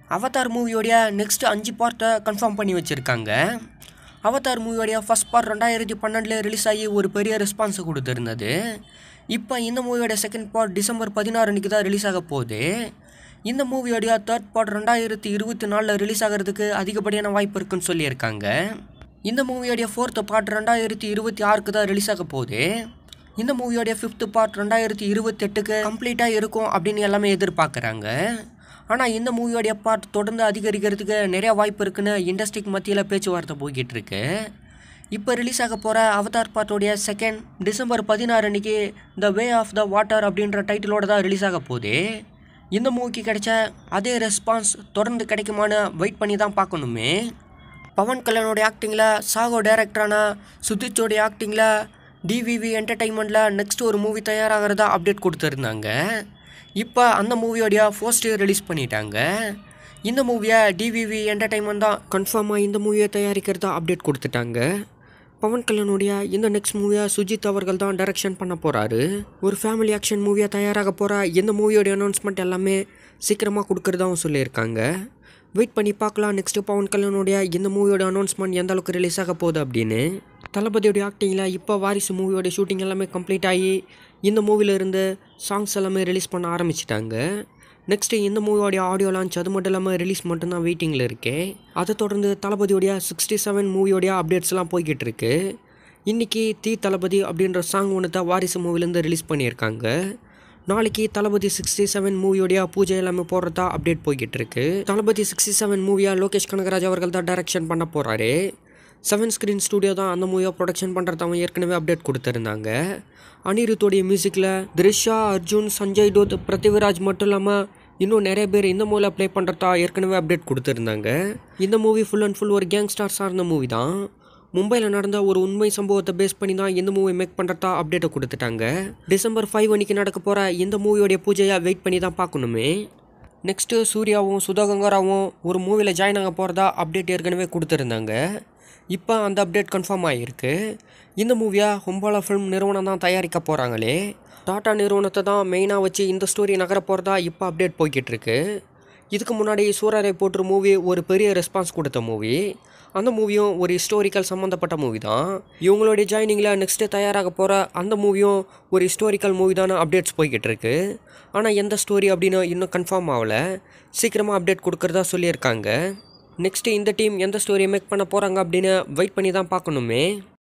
Avatar மூவியோடைய next அஞ்சு பார்ட்டை confirm பண்ணி வச்சுருக்காங்க அவதார் மூவியோடைய ஃபஸ்ட் பார்ட் ரெண்டாயிரத்தி பன்னெண்டில் ரிலீஸ் ஆகி ஒரு பெரிய ரெஸ்பான்ஸை கொடுத்துருந்தது இப்போ இந்த மூவியோட செகண்ட் பார்ட் டிசம்பர் பதினாறு அன்றைக்கி தான் ரிலீஸ் ஆக போகுது இந்த மூவியோடைய தேர்ட் பார்ட் ரெண்டாயிரத்தி இருபத்தி நாலில் ரிலீஸ் ஆகிறதுக்கு அதிகப்படியான வாய்ப்பு இருக்குன்னு சொல்லியிருக்காங்க இந்த மூவியோடைய ஃபோர்த்து பார்ட் ரெண்டாயிரத்தி இருபத்தி ஆறுக்கு தான் ரிலீஸ் ஆக போகுது இந்த மூவியோடைய ஃபிஃப்த்து பார்ட் ரெண்டாயிரத்தி இருபத்தெட்டுக்கு கம்ப்ளீட்டாக இருக்கும் அப்படின்னு எல்லாமே எதிர்பார்க்குறாங்க ஆனால் இந்த மூவியோடைய பார்ட் தொடர்ந்து அதிகரிக்கிறதுக்கு நிறைய வாய்ப்பு இருக்குன்னு இண்டஸ்ட்ரிக்கு மத்தியில் பேச்சுவார்த்தை போய்கிட்டு இருக்கு இப்போ ரிலீஸ் ஆக போகிற அவதார் பார்ட்டோடைய செகண்ட் டிசம்பர் பதினாறு அன்னைக்கு த வே ஆஃப் த வாட்டர் அப்படின்ற டைட்டிலோட தான் ரிலீஸ் ஆக போகுது இந்த மூவிக்கு கிடைச்ச அதே ரெஸ்பான்ஸ் தொடர்ந்து கிடைக்குமான்னு வெயிட் பண்ணி தான் பார்க்கணுமே பவன் கல்யாணோடைய ஆக்டிங்கில் சாகோ டைரக்டரான சுதிச்சோடைய ஆக்டிங்கில் டிவிவி என்டர்டைன்மெண்ட்டில் நெக்ஸ்ட் ஒரு மூவி தயாராகிறதா அப்டேட் கொடுத்துருந்தாங்க இப்போ அந்த மூவியோடைய போஸ்டர் ரிலீஸ் பண்ணிட்டாங்க இந்த மூவியை டிவிவி என்டர்டைன்மெண்ட் தான் கன்ஃபார்மாக இந்த மூவியை தயாரிக்கிறதா அப்டேட் கொடுத்துட்டாங்க பவன் கல்யாணுடைய இந்த நெக்ஸ்ட் மூவியை சுஜித் அவர்கள் தான் டைரக்ஷன் பண்ண போகிறாரு ஒரு ஃபேமிலி ஆக்ஷன் மூவியாக தயாராக போகிற இந்த மூவியோட அனௌன்ஸ்மெண்ட் எல்லாமே சீக்கிரமாக கொடுக்குறதாவும் சொல்லியிருக்காங்க வெயிட் பண்ணி பார்க்கலாம் நெக்ஸ்ட்டு பவன் கல்யாணுடைய இந்த மூவியோட அனௌன்ஸ்மெண்ட் எந்த அளவுக்கு ரிலீஸ் ஆக போகுது அப்படின்னு தளபதியோடைய ஆக்டிங்கில் இப்போ வாரிசு மூவியோட ஷூட்டிங் எல்லாமே கம்ப்ளீட் ஆகி இந்த மூவில இருந்து சாங்ஸ் எல்லாமே ரிலீஸ் பண்ண ஆரம்பிச்சிட்டாங்க நெக்ஸ்ட்டு இந்த மூவியோடைய ஆடியோ லான்ச் அது மட்டும் இல்லாமல் ரிலீஸ் மட்டும்தான் வெயிட்டிங்கில் இருக்கு அதை தொடர்ந்து தளபதியோடைய சிக்ஸ்டி செவன் மூவியோடைய அப்டேட்ஸ்லாம் போய்கிட்டு இருக்கு இன்றைக்கி தீ தளபதி அப்படின்ற சாங் ஒன்று தான் வாரிசு மூவிலேருந்து ரிலீஸ் பண்ணியிருக்காங்க நாளைக்கு தளபதி சிக்ஸ்டி செவன் மூவியோடைய பூஜை எல்லாமே போடுறதா அப்டேட் போய்கிட்டு இருக்கு தளபதி சிக்ஸ்டி செவன் மூவியா லோகேஷ் கனகராஜ் அவர்கள் தான் டைரக்ஷன் பண்ண போகிறாரு செவன் ஸ்க்ரீன் ஸ்டுடியோ தான் அந்த மூவியை ப்ரொடக்ஷன் பண்ணுறதாவும் ஏற்கனவே அப்டேட் கொடுத்துருந்தாங்க அனிருத்தோடைய மியூசிக்கில் த்ரிஷா அர்ஜுன் சஞ்சய் தோத் பிருத்திவிராஜ் மட்டும் இல்லாமல் இன்னும் நிறைய பேர் இந்த மூவியில் ப்ளே பண்ணுறதா ஏற்கனவே அப்டேட் கொடுத்துருந்தாங்க இந்த மூவி ஃபுல் அண்ட் ஃபுல் ஒரு கேங்ஸ்டார் சார்ந்த மூவி தான் மும்பையில் நடந்த ஒரு உண்மை சம்பவத்தை பேஸ் பண்ணி தான் இந்த மூவி மேக் பண்ணுறதா அப்டேட்டை கொடுத்துட்டாங்க டிசம்பர் ஃபைவ் அன்னைக்கு நடக்க போகிற இந்த மூவியோடைய பூஜையை வெயிட் பண்ணி தான் பார்க்கணுமே நெக்ஸ்ட்டு சூர்யாவும் சுதாகங்கராவும் ஒரு மூவியில் ஜாயின் ஆக போகிறதா அப்டேட் ஏற்கனவே கொடுத்துருந்தாங்க இப்போ அந்த அப்டேட் கன்ஃபார்ம் ஆகியிருக்கு இந்த மூவியை ஹொம்பாலா ஃபிலிம் நிறுவனம் தான் தயாரிக்க போகிறாங்களே டாடா நிறுவனத்தை தான் மெயினாக வச்சு இந்த ஸ்டோரி நகர போகிறதா இப்போ அப்டேட் போய்கிட்டு இருக்கு இதுக்கு முன்னாடி சூரரை போட்டு மூவி ஒரு பெரிய ரெஸ்பான்ஸ் கொடுத்த மூவி அந்த மூவியும் ஒரு ஹிஸ்டோரிக்கல் சம்மந்தப்பட்ட மூவி தான் இவங்களுடைய ஜாயினிங்கில் நெக்ஸ்ட்டு தயாராக போகிற அந்த மூவியும் ஒரு ஹிஸ்டோரிக்கல் மூவி தானே அப்டேட்ஸ் போய்கிட்டு இருக்கு ஆனால் எந்த ஸ்டோரி அப்படின்னு இன்னும் கன்ஃபார்ம் ஆகலை சீக்கிரமாக அப்டேட் கொடுக்குறதா சொல்லியிருக்காங்க நெக்ஸ்ட்டு இந்த டீம் எந்த ஸ்டோரியை மேக் பண்ண போகிறாங்க அப்படின்னு வெயிட் பண்ணி தான் பார்க்கணுமே